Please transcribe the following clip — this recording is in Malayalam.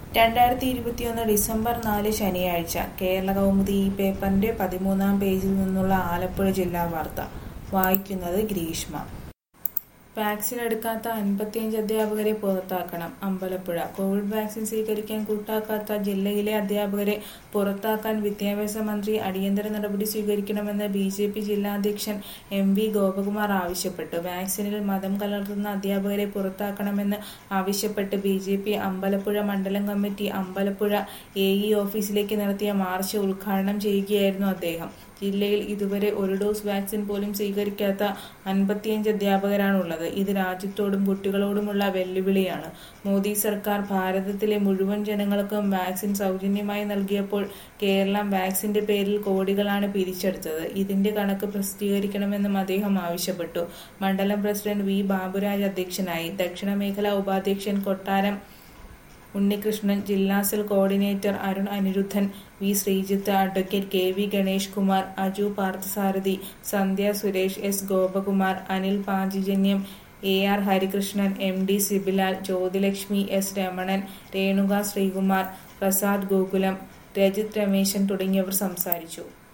രണ്ടായിരത്തി ഇരുപത്തിയൊന്ന് ഡിസംബർ നാല് ശനിയാഴ്ച കേരള കൗമുദി ഈ പേപ്പറിന്റെ പതിമൂന്നാം പേജിൽ നിന്നുള്ള ആലപ്പുഴ ജില്ലാ വാർത്ത വായിക്കുന്നത് ഗ്രീഷ്മ വാക്സിൻ എടുക്കാത്ത അൻപത്തിയഞ്ച് അധ്യാപകരെ പുറത്താക്കണം അമ്പലപ്പുഴ കോവിഡ് വാക്സിൻ സ്വീകരിക്കാൻ കൂട്ടാക്കാത്ത ജില്ലയിലെ അധ്യാപകരെ പുറത്താക്കാൻ വിദ്യാഭ്യാസ മന്ത്രി അടിയന്തര നടപടി സ്വീകരിക്കണമെന്ന് ബി ജെ പി ജില്ലാ അധ്യക്ഷൻ എം വി ഗോപകുമാർ ആവശ്യപ്പെട്ടു വാക്സിനിൽ മതം കലർത്തുന്ന അധ്യാപകരെ പുറത്താക്കണമെന്ന് ആവശ്യപ്പെട്ട് ബി ജെ പി അമ്പലപ്പുഴ മണ്ഡലം കമ്മിറ്റി അമ്പലപ്പുഴ എ ഇ ഓഫീസിലേക്ക് നടത്തിയ മാർച്ച് ഉദ്ഘാടനം ചെയ്യുകയായിരുന്നു അദ്ദേഹം ജില്ലയിൽ ഇതുവരെ ഒരു ഡോസ് വാക്സിൻ പോലും സ്വീകരിക്കാത്ത അൻപത്തിയഞ്ച് അധ്യാപകരാണുള്ളത് ഇത് രാജ്യത്തോടും കുട്ടികളോടുമുള്ള വെല്ലുവിളിയാണ് മോദി സർക്കാർ ഭാരതത്തിലെ മുഴുവൻ ജനങ്ങൾക്കും വാക്സിൻ സൗജന്യമായി നൽകിയപ്പോൾ കേരളം വാക്സിന്റെ പേരിൽ കോടികളാണ് പിരിച്ചെടുത്തത് ഇതിന്റെ കണക്ക് പ്രസിദ്ധീകരിക്കണമെന്നും അദ്ദേഹം ആവശ്യപ്പെട്ടു മണ്ഡലം പ്രസിഡന്റ് വി ബാബുരാജ് അധ്യക്ഷനായി ദക്ഷിണ മേഖലാ ഉപാധ്യക്ഷൻ കൊട്ടാരം ഉണ്ണികൃഷ്ണൻ ജില്ലാ cell coordinator Arun Aniruddhan V Sreejith advocate K V Ganesh Kumar Aju Parthasarathy Sandhya Suresh S Gopakumar Anil Panchajanyam A R Harikrishnan M D Sibilal Jyothilakshmi S Ramanan Renuka Sreekumar Prasad Gokulam Rajith Rameshan തുടങ്ങിയവർ സംസാരിച്ചു